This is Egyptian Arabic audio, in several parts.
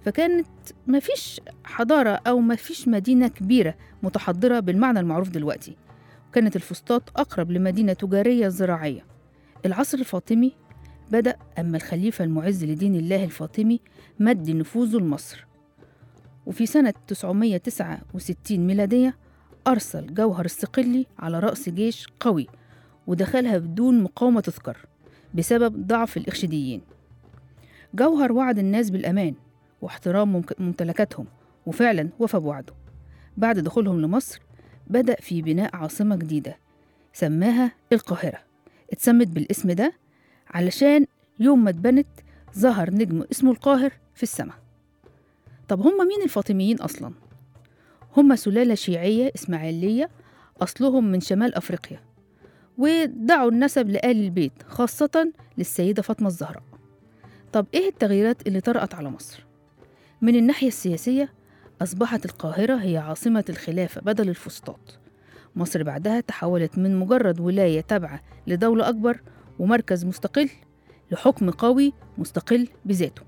فكانت مفيش حضارة أو مفيش مدينة كبيرة متحضرة بالمعنى المعروف دلوقتي وكانت الفسطاط أقرب لمدينة تجارية زراعية العصر الفاطمي بدأ أما الخليفة المعز لدين الله الفاطمي مد نفوذه لمصر وفي سنة 969 ميلادية أرسل جوهر الصقلي على رأس جيش قوي ودخلها بدون مقاومة تذكر بسبب ضعف الإخشيديين جوهر وعد الناس بالأمان واحترام ممك- ممتلكاتهم وفعلا وفى بوعده بعد دخولهم لمصر بدأ في بناء عاصمة جديدة سماها القاهرة اتسمت بالاسم ده علشان يوم ما اتبنت ظهر نجم اسمه القاهر في السماء طب هم مين الفاطميين أصلا؟ هم سلالة شيعية إسماعيلية أصلهم من شمال أفريقيا ودعوا النسب لآل البيت خاصة للسيدة فاطمة الزهراء طب إيه التغييرات اللي طرأت على مصر؟ من الناحية السياسية أصبحت القاهرة هي عاصمة الخلافة بدل الفسطاط مصر بعدها تحولت من مجرد ولاية تابعة لدولة أكبر ومركز مستقل لحكم قوي مستقل بذاته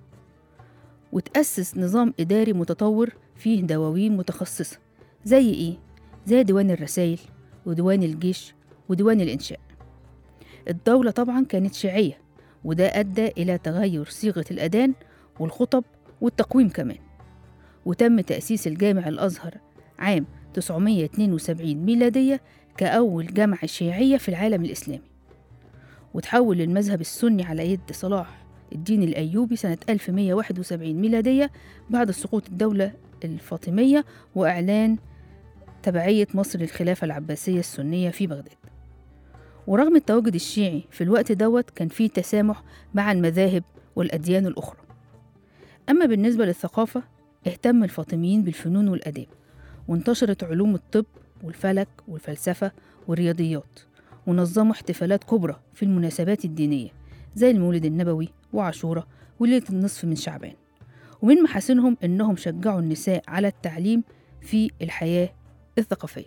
وتأسس نظام إداري متطور فيه دواوين متخصصة زي إيه؟ زي ديوان الرسائل وديوان الجيش وديوان الإنشاء الدولة طبعا كانت شيعية وده أدى إلى تغير صيغة الأذان والخطب والتقويم كمان وتم تأسيس الجامع الأزهر عام 972 ميلادية كأول جامعة شيعية في العالم الإسلامي وتحول المذهب السني على يد صلاح الدين الأيوبي سنة 1171 ميلادية بعد سقوط الدولة الفاطمية وإعلان تبعية مصر للخلافة العباسية السنية في بغداد ورغم التواجد الشيعي في الوقت دوت كان فيه تسامح مع المذاهب والأديان الأخرى أما بالنسبة للثقافة اهتم الفاطميين بالفنون والآداب وانتشرت علوم الطب والفلك والفلسفة والرياضيات ونظموا احتفالات كبرى في المناسبات الدينية زي المولد النبوي وعاشورة وليلة النصف من شعبان ومن محاسنهم إنهم شجعوا النساء على التعليم في الحياة الثقافية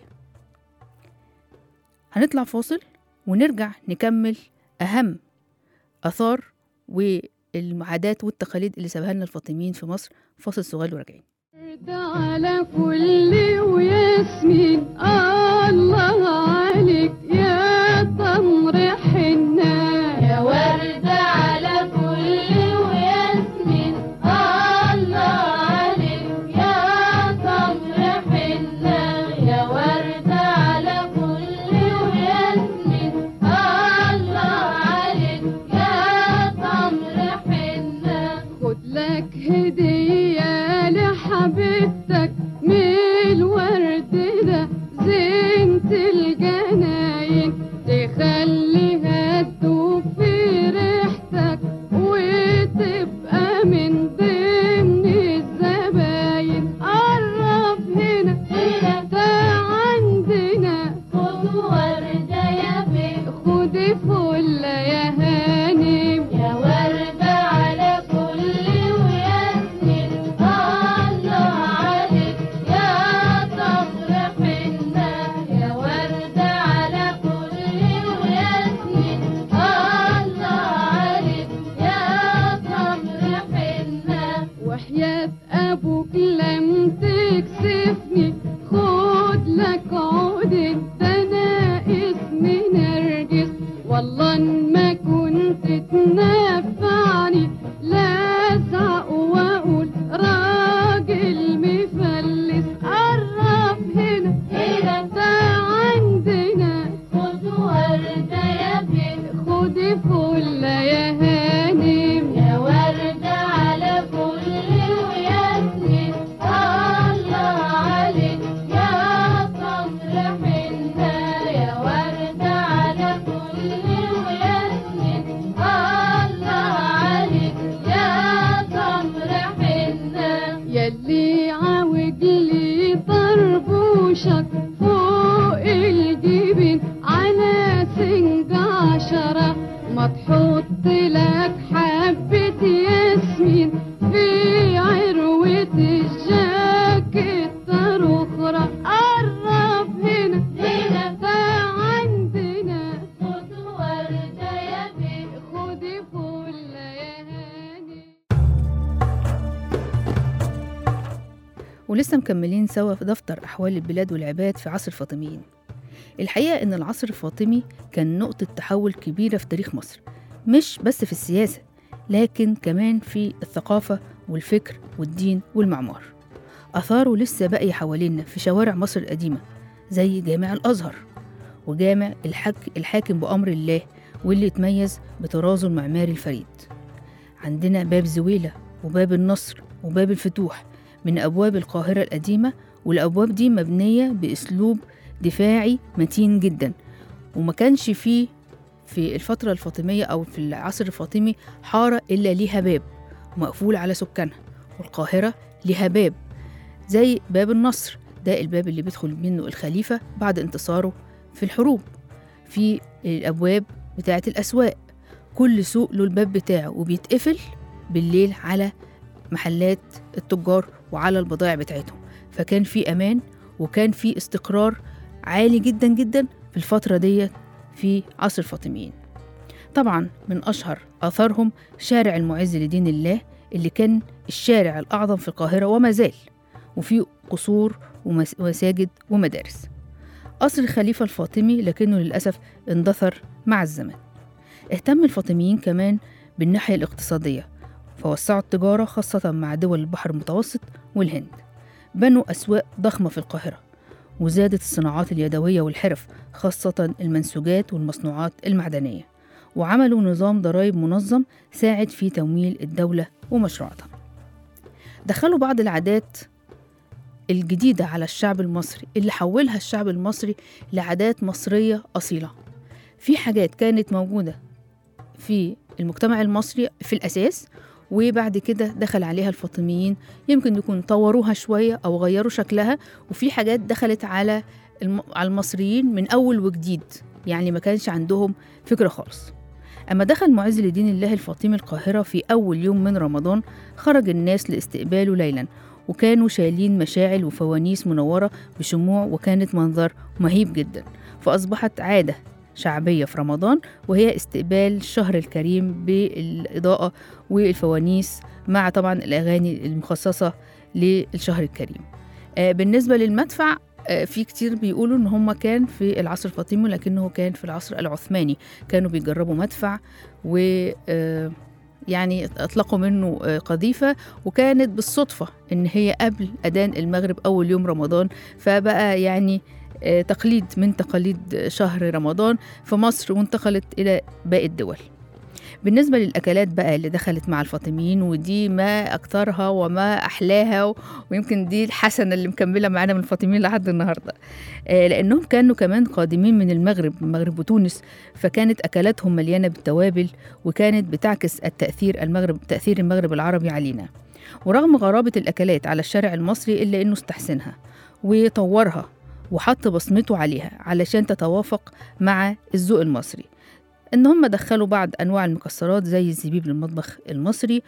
هنطلع فاصل ونرجع نكمل أهم آثار والعادات والتقاليد اللي سابها لنا الفاطميين في مصر فاصل صغير وراجعين على كل وياسمين الله عليك يا تمر حنا يا وردة على كل وياسمين الله عليك يا تمر حنا يا وردة على كل وياسمين الله عليك يا تمر حنا خد لك هدية لحبيبتك من الورد ده زينة الجناين تخليها تدوب في ريحتك وتبقى من ضمن الزباين قرب هنا ده عندنا خد وردة يا بيه خدي فلة يا هانم يا وردة على كل وياسمين الله عليك يا صبر حنا يا وردة على كل وياسمين الله عليك يا صبر حنا وحياة أبوك لم تكسفني خد لك عود ده أنا اسمي نرجس والله إن ما كنت تنفعني لا أزعق وأقول راجل مفلس قرب هنا هنا ده عندنا خد وردة يا بنت خدي فلة يا هانم يا وردة على كل وياسمين الله عليك يا صبر حنا يا وردة على كل وياسمين الله عليك يا صبر حنا يلي عاوج لي طربوشك فوق الجبين على سنج عشرة ما تحط لك ولسه مكملين سوا في دفتر أحوال البلاد والعباد في عصر الفاطميين الحقيقة إن العصر الفاطمي كان نقطة تحول كبيرة في تاريخ مصر مش بس في السياسة لكن كمان في الثقافة والفكر والدين والمعمار أثاره لسه باقي حوالينا في شوارع مصر القديمة زي جامع الأزهر وجامع الحك الحاكم بأمر الله واللي اتميز بطرازه المعماري الفريد عندنا باب زويلة وباب النصر وباب الفتوح من أبواب القاهرة القديمة والأبواب دي مبنية بأسلوب دفاعي متين جدا وما كانش فيه في الفترة الفاطمية أو في العصر الفاطمي حارة إلا ليها باب مقفول على سكانها والقاهرة ليها باب زي باب النصر ده الباب اللي بيدخل منه الخليفة بعد انتصاره في الحروب في الأبواب بتاعة الأسواق كل سوق له الباب بتاعه وبيتقفل بالليل على محلات التجار وعلى البضائع بتاعتهم فكان في أمان وكان في استقرار عالي جدا جدا في الفترة ديت في عصر الفاطميين طبعا من أشهر آثارهم شارع المعز لدين الله اللي كان الشارع الأعظم في القاهرة وما زال وفيه قصور ومس- ومساجد ومدارس قصر الخليفة الفاطمي لكنه للأسف اندثر مع الزمن اهتم الفاطميين كمان بالناحية الاقتصادية فوسعوا التجارة خاصة مع دول البحر المتوسط والهند بنوا أسواق ضخمة في القاهرة وزادت الصناعات اليدوية والحرف خاصة المنسوجات والمصنوعات المعدنية وعملوا نظام ضرائب منظم ساعد في تمويل الدولة ومشروعاتها دخلوا بعض العادات الجديدة على الشعب المصري اللي حولها الشعب المصري لعادات مصرية أصيلة في حاجات كانت موجودة في المجتمع المصري في الأساس وبعد كده دخل عليها الفاطميين يمكن يكون طوروها شوية أو غيروا شكلها وفي حاجات دخلت على الم... على المصريين من أول وجديد يعني ما كانش عندهم فكرة خالص أما دخل معز لدين الله الفاطمي القاهرة في أول يوم من رمضان خرج الناس لاستقباله ليلا وكانوا شايلين مشاعل وفوانيس منورة بشموع وكانت منظر مهيب جدا فأصبحت عادة شعبية في رمضان وهي استقبال الشهر الكريم بالإضاءة والفوانيس مع طبعا الأغاني المخصصة للشهر الكريم آه، بالنسبة للمدفع آه، في كتير بيقولوا ان هم كان في العصر الفاطمي لكنه كان في العصر العثماني كانوا بيجربوا مدفع و آه، يعني اطلقوا منه آه، قذيفه وكانت بالصدفه ان هي قبل اذان المغرب اول يوم رمضان فبقى يعني آه، تقليد من تقاليد شهر رمضان في مصر وانتقلت الى باقي الدول بالنسبة للأكلات بقى اللي دخلت مع الفاطميين ودي ما أكثرها وما أحلاها و- ويمكن دي الحسنة اللي مكملة معانا من الفاطميين لحد النهاردة آه، لأنهم كانوا كمان قادمين من المغرب من المغرب وتونس فكانت أكلاتهم مليانة بالتوابل وكانت بتعكس التأثير المغرب تأثير المغرب العربي علينا ورغم غرابة الأكلات على الشارع المصري إلا إنه استحسنها وطورها وحط بصمته عليها علشان تتوافق مع الذوق المصري إن هم دخلوا بعض أنواع المكسرات زي الزبيب للمطبخ المصري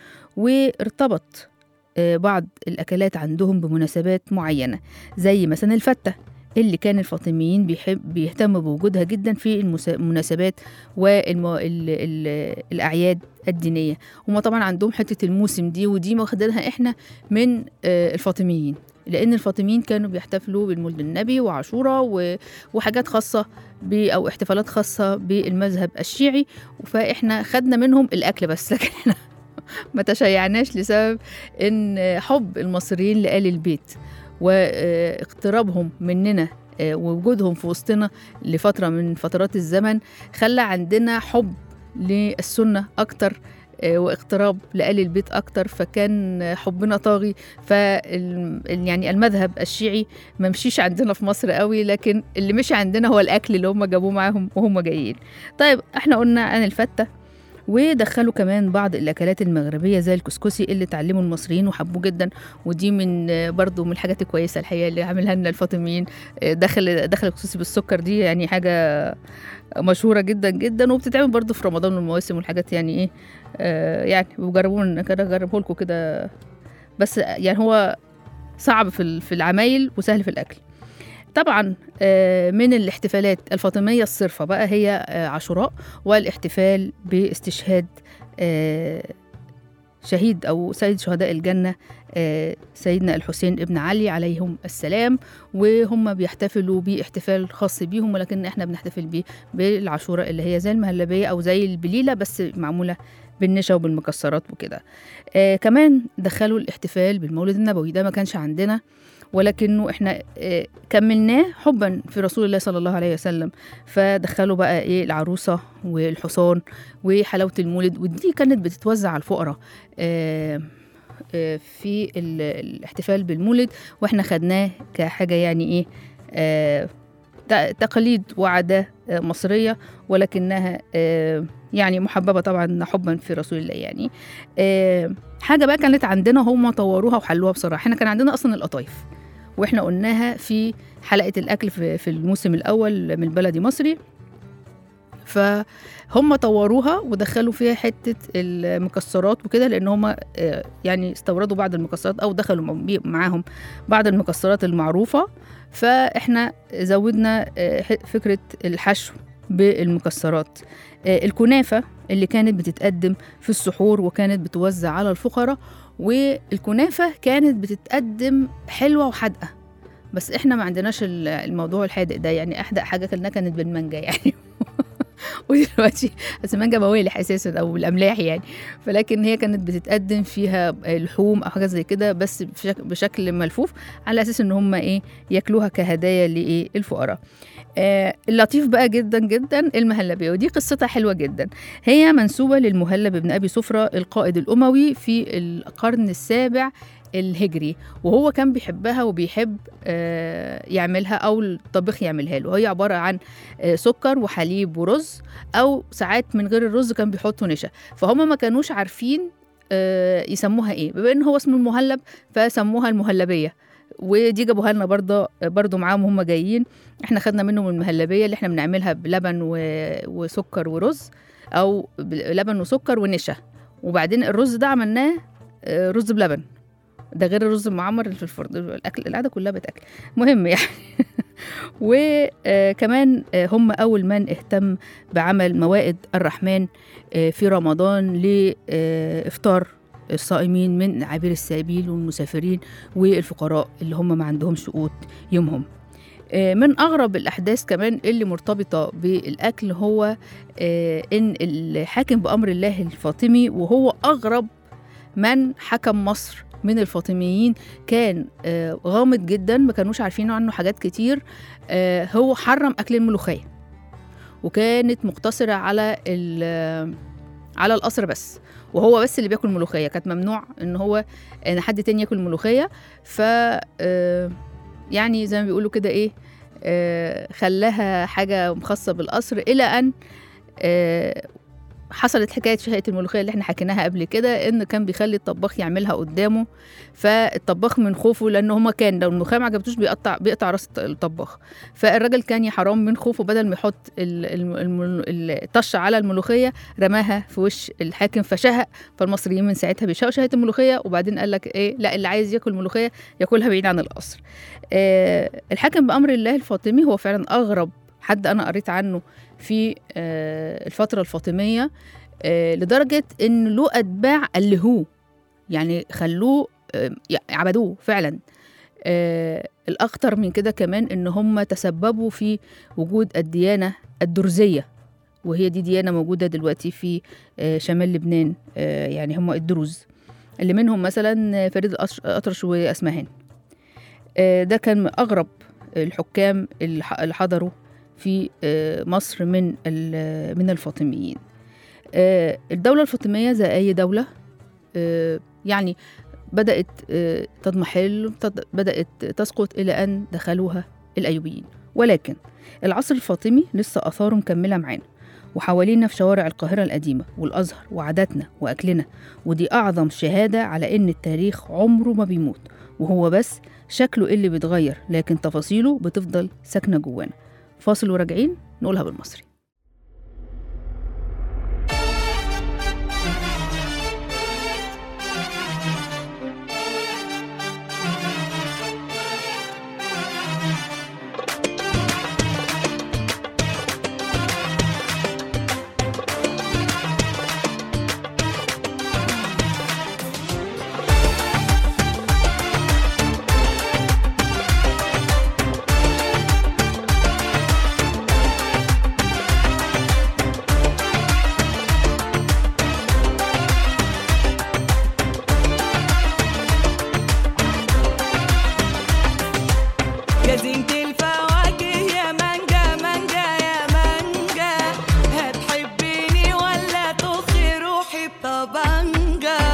وارتبط آه، بعض الأكلات عندهم بمناسبات معينة زي مثلا الفتة اللي كان الفاطميين بيحب بيهتموا بوجودها جدا في المسا- المناسبات والأعياد الدينية هما طبعا عندهم حتة الموسم دي ودي واخدينها احنا من آه، الفاطميين لأن الفاطميين كانوا بيحتفلوا بالمولد النبي وعاشوراء و- وحاجات خاصة ب أو احتفالات خاصة بالمذهب الشيعي فإحنا خدنا منهم الأكل بس لكن إحنا ما تشيعناش لسبب إن حب المصريين لآل البيت واقترابهم مننا آه، ووجودهم في وسطنا لفترة من فترات الزمن خلى عندنا حب للسنة أكتر آه، واقتراب لآل البيت أكتر فكان حبنا طاغي ف يعني المذهب الشيعي ما مشيش عندنا في مصر قوي لكن اللي مشي عندنا هو الأكل اللي هم جابوه معاهم وهم جايين طيب احنا قلنا عن الفتة ودخلوا كمان بعض الاكلات المغربيه زي الكسكسي اللي اتعلموا المصريين وحبوه جدا ودي من آه، برضو من الحاجات الكويسه الحقيقه اللي عملها لنا الفاطميين آه، دخل دخل الكسكسي بالسكر دي يعني حاجه مشهوره جدا جدا وبتتعمل برضو في رمضان والمواسم والحاجات يعني ايه آه يعني وجربوه كده اجربه لكم كده بس يعني هو صعب في ال- في العمايل وسهل في الاكل طبعا آه، من الاحتفالات الفاطميه الصرفه بقى هي آه، عاشوراء والاحتفال باستشهاد آه، شهيد أو سيد شهداء الجنة آه، سيدنا الحسين ابن علي عليهم السلام وهم بيحتفلوا باحتفال خاص بيهم ولكن احنا بنحتفل بيه بالعاشوراء اللي هي زي المهلبية أو زي البليلة بس معمولة بالنشا وبالمكسرات وكده آه كمان دخلوا الاحتفال بالمولد النبوي ده ما كانش عندنا ولكنه احنا آه كملناه حبا في رسول الله صلى الله عليه وسلم فدخلوا بقى ايه العروسه والحصان وحلاوه المولد ودي كانت بتتوزع على الفقراء آه آه، في ال- الاحتفال بالمولد واحنا خدناه كحاجه يعني ايه آه، ت- تقاليد وعادة آه، مصرية ولكنها آه، يعني محببة طبعا حبا في رسول الله يعني آه، حاجة بقى كانت عندنا هم طوروها وحلوها بصراحة احنا كان عندنا أصلا القطايف واحنا قلناها في حلقة الأكل في في الموسم الأول من بلدي مصري فهم طوروها ودخلوا فيها حتة المكسرات وكده لأن هم آه، يعني استوردوا بعض المكسرات أو دخلوا م- بي- معاهم بعض المكسرات المعروفة فإحنا زودنا آه، ح- فكرة الحشو بالمكسرات آه، الكنافة اللي كانت بتتقدم في السحور وكانت بتوزع على الفقراء والكنافة كانت بتتقدم حلوة وحادقة بس احنا ما عندناش ال- الموضوع الحادق ده يعني احدق حاجه كلنا كانت بالمانجا يعني ودلوقتي بس المانجا موالح اساسا او الاملاح يعني فلكن هي كانت بتتقدم فيها لحوم او حاجه زي كده بس بشك- بشكل ملفوف على اساس ان هم ايه ياكلوها كهدايا لايه الفقراء آه اللطيف بقى جدا جدا المهلبيه ودي قصتها حلوه جدا هي منسوبه للمهلب بن ابي صفره القائد الاموي في القرن السابع الهجري وهو كان بيحبها وبيحب آه، يعملها او الطبيخ يعملها له هي عباره عن آه، سكر وحليب ورز او ساعات من غير الرز كان بيحطوا نشا فهم ما كانوش عارفين آه، يسموها ايه بما ان هو اسمه المهلب فسموها المهلبيه ودي جابوها لنا برضه برضه معاهم هم جايين احنا خدنا منهم المهلبيه اللي احنا بنعملها بلبن و... وسكر ورز او بلبن وسكر ونشا وبعدين الرز ده عملناه آه، رز بلبن ده غير الرز المعمر اللي في الفرن الاكل القعده كلها بتاكل مهم يعني وكمان هم اول من اهتم بعمل موائد الرحمن آه، في رمضان لافطار الصائمين من عابر السبيل والمسافرين والفقراء اللي هم ما عندهمش قوت يومهم آه، من اغرب الاحداث كمان اللي مرتبطه بالاكل هو آه، ان الحاكم بامر الله الفاطمي وهو اغرب من حكم مصر من الفاطميين كان آه، غامض جدا ما كانوش عارفين عنه حاجات كتير آه، هو حرم اكل الملوخيه وكانت مقتصره على ال- على القصر بس وهو بس اللي بياكل ملوخيه كانت ممنوع ان هو ان حد تاني ياكل ملوخيه ف آه، يعني زي ما بيقولوا كده ايه آه، خلاها حاجه خاصه بالقصر الى ان آه، حصلت حكايه شهيه الملوخيه اللي احنا حكيناها قبل كده ان كان بيخلي الطباخ يعملها قدامه فالطباخ من خوفه لان هما كان لو الملوخيه ما عجبتوش بيقطع بيقطع راس الطباخ فالراجل كان يا حرام من خوفه بدل ما يحط ال- الم- الم- الطشه على الملوخيه رماها في وش الحاكم فشهق فالمصريين من ساعتها بيشهقوا شهيه الملوخيه وبعدين قال لك ايه لا اللي عايز ياكل ملوخيه ياكلها بعيد عن القصر آه الحاكم بامر الله الفاطمي هو فعلا اغرب حد انا قريت عنه في آه الفتره الفاطميه آه لدرجه ان له اتباع الهوه يعني خلوه آه عبدوه فعلا آه الاخطر من كده كمان ان هم تسببوا في وجود الديانه الدرزيه وهي دي ديانه موجوده دلوقتي في آه شمال لبنان آه يعني هم الدروز اللي منهم مثلا فريد الأطرش- الاطرش واسمهان آه ده كان من اغرب الحكام اللي ح- اللي حضروا في آه مصر من ال- من الفاطميين آه الدوله الفاطميه زي اي دوله آه يعني بدأت آه، تضمحل تض- بدأت تسقط إلى أن دخلوها الأيوبيين ولكن العصر الفاطمي لسه آثاره مكملة معانا وحوالينا في شوارع القاهرة القديمة والأزهر وعاداتنا وأكلنا ودي أعظم شهادة على إن التاريخ عمره ما بيموت وهو بس شكله اللي بيتغير لكن تفاصيله بتفضل ساكنة جوانا فاصل وراجعين نقولها بالمصري طبنجة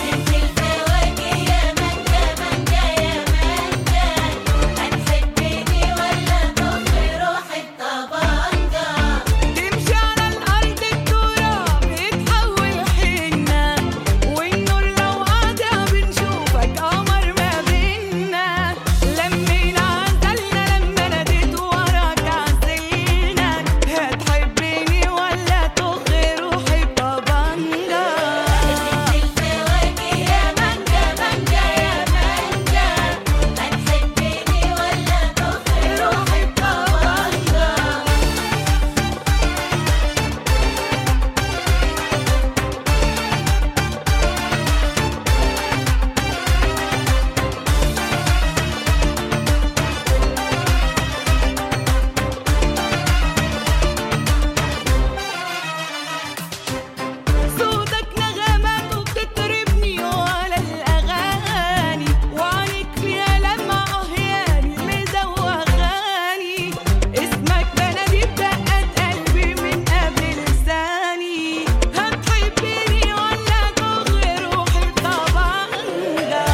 تمشي على الأرض التراب يتحول حنة والنور لو قاطع بنشوفك قمر ما بينا لمينا عزلنا لما ناديت وراك عزلنا هتحبني ولا تخي روحي بطبنجة يا مانجا مانجا يا مانجا هتحبني ولا تخي روحي بطبنجة صوتك نغمات وبتطربني ولا الأغاني وعينك فيها لما أهياني مزوغاني اسمك بنادي بدقات قلبي من قبل لساني هتحبني ولا تغري روحي بطبنجة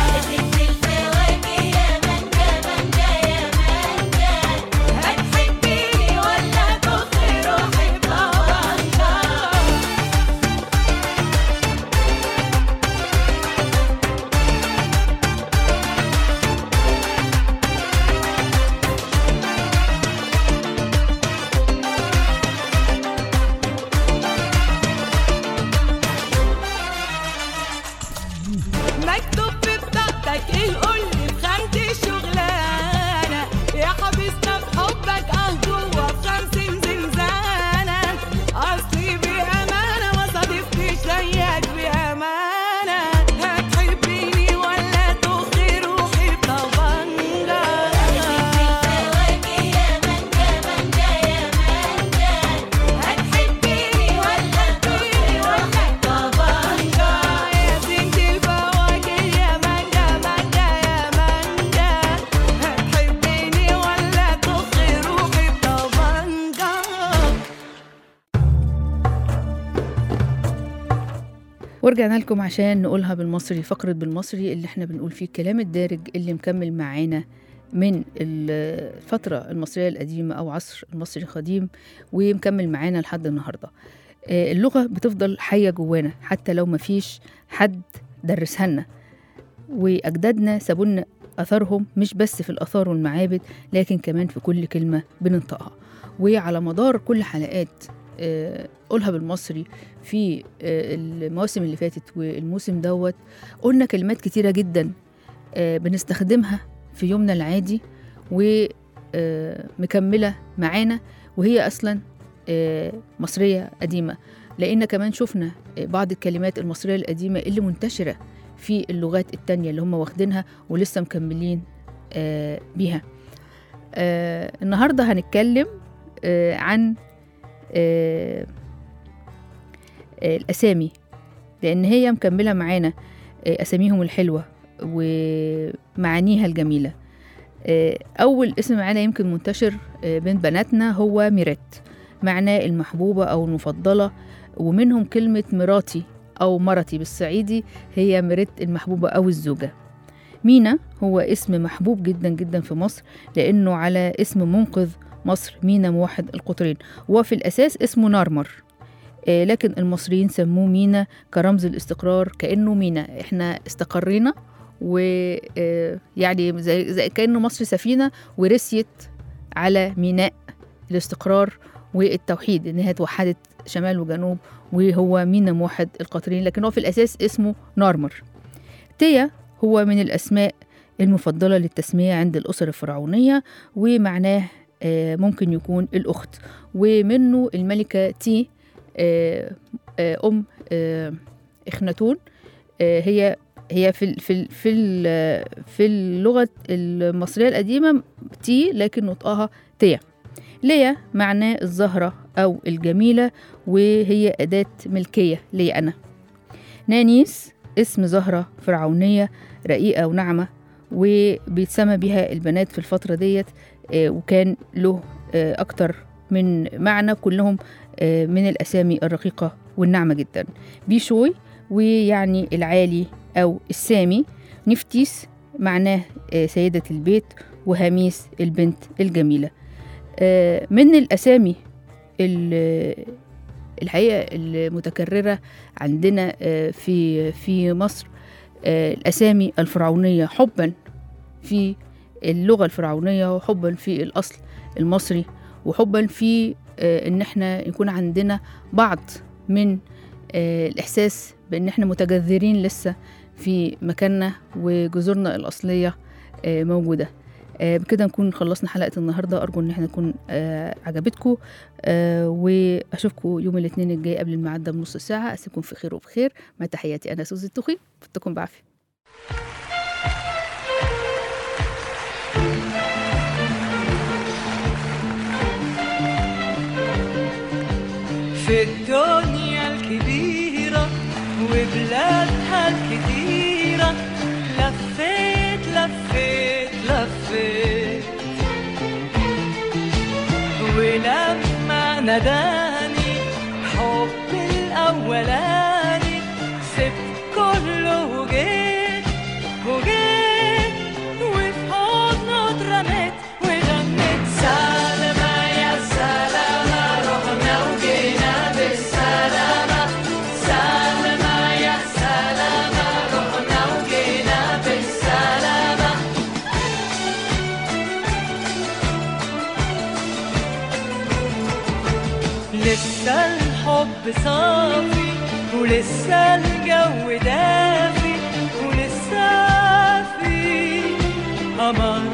هتحبني ولا تغري روحي بطبنجة مكتوب في بطاقتك ايه قولي بخانة الشغلانة يا حبيسنا في حبك اه جوا في خمسين زنزانة اصلي بأمانة ما صادفتش زيك بأمانة هتحبيني ولا تخي روحي بطبنجة هتحبيني ولا تخي روحي بطبنجة يا زينة الفواكه يا مانجا مانجا يا مانجا هتحبيني ولا تخي روحي بطبنجة ورجعنا لكم عشان نقولها بالمصري فقرة بالمصري اللي احنا بنقول فيه الكلام الدارج اللي مكمل معانا من الفترة المصرية القديمة أو عصر المصري القديم ومكمل معانا لحد النهاردة آه، اللغة بتفضل حية جوانا حتى لو مفيش حد درسها لنا وأجدادنا سابولنا أثرهم مش بس في الآثار والمعابد لكن كمان في كل كلمة بننطقها وعلى مدار كل حلقات آه، قولها بالمصري في آه، المواسم اللي فاتت والموسم دوت قلنا كلمات كتيرة جدا آه، بنستخدمها في يومنا العادي ومكملة معانا وهي أصلا آه، مصرية قديمة لأن كمان شفنا آه، بعض الكلمات المصرية القديمة اللي منتشرة في اللغات التانية اللي هم واخدينها ولسه مكملين آه، بيها آه، النهاردة هنتكلم آه، عن آه، آه، الأسامي لأن هي مكملة معانا آه، أساميهم الحلوة ومعانيها الجميلة آه، أول اسم معانا يمكن منتشر آه، بين بناتنا هو ميرات معناه المحبوبة أو المفضلة ومنهم كلمة مراتي أو مرتي بالصعيدي هي ميرت المحبوبة أو الزوجة مينا هو اسم محبوب جدا جدا في مصر لأنه على اسم منقذ مصر مينا موحد القطرين وفي الأساس اسمه نارمر آه، لكن المصريين سموه مينا كرمز الاستقرار كأنه مينا احنا استقرينا ويعني زي, زي كأنه مصر سفينة ورسيت على ميناء الاستقرار والتوحيد انها توحدت شمال وجنوب وهو مينا موحد القطرين لكن هو في الأساس اسمه نارمر تيا هو من الأسماء المفضلة للتسمية عند الأسر الفرعونية ومعناه آه، ممكن يكون الأخت ومنه الملكة تي آه، آه، أم آه، إخناتون آه، هي هي في ال- في ال- في ال- في اللغة المصرية القديمة تي لكن نطقها تيا ليا معناه الزهرة أو الجميلة وهي أداة ملكية لي أنا نانيس اسم زهرة فرعونية رقيقة وناعمة وبيتسمى بها البنات في الفترة ديت آه، وكان له آه، أكتر من معنى كلهم آه، من الأسامي الرقيقة والناعمة جدا بيشوي ويعني العالي أو السامي نفتيس معناه آه، سيدة البيت وهميس البنت الجميلة آه، من الأسامي ال- الحقيقة المتكررة عندنا آه، في في مصر آه، الأسامي الفرعونية حبا في اللغة الفرعونية وحبا في الأصل المصري وحبا في آه، إن احنا يكون عندنا بعض من آه، الإحساس بإن احنا متجذرين لسه في مكاننا وجذورنا الأصلية آه، موجودة آه، بكده نكون خلصنا حلقة النهاردة أرجو إن احنا نكون آه، عجبتكم آه، وأشوفكم يوم الاثنين الجاي قبل الميعاد ده بنص ساعة أسيبكم في خير وبخير مع تحياتي أنا سوزي التوخي فتكم بعافية في الدنيا الكبيرة وبلادها الكتيرة لفيت لفيت لفيت ولما ناداني حب الأولاني سبت كله وجيت وجيت وفي حضنه اترميت وغنيت سلامة يا سلامة رحنا وجينا بالسلامة سلامة يا سلامة رحنا وجينا بالسلامة لسه الحب صافي ولسه الجو دافي ولسه في قمر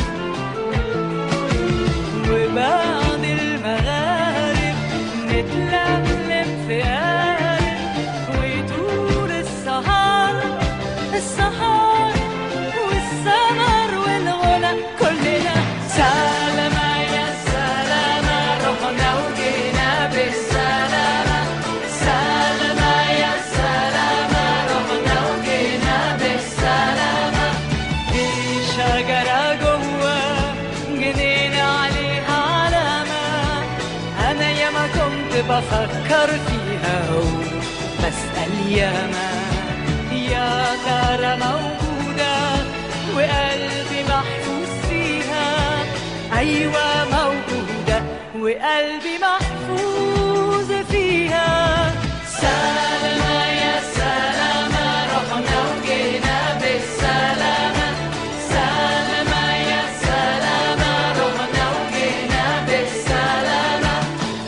وبعد المغارب نتلملم في قارب ويدور السهر السهر والسمر والغنى كلنا سلامة يا سلامة رحنا وجينا بالسلامة سلامة يا سلامة رحنا وجينا بالسلامة في شجرة جوه جنينة عليها علامة أنا ياما كنت بفكر فيها وبسأل ياما يا ترى موجودة وقلبي محفوظ فيها أيوة موجودة وقلبي محفوظ فيها سلامة يا سلامة رحنا وجينا بالسلامة سلامة يا سلامة رحنا وجينا بالسلامة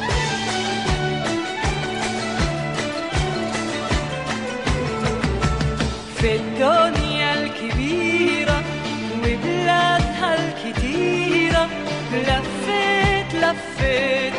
في الدنيا الكبيرة وبلادها الكتيرة لفيت لفيت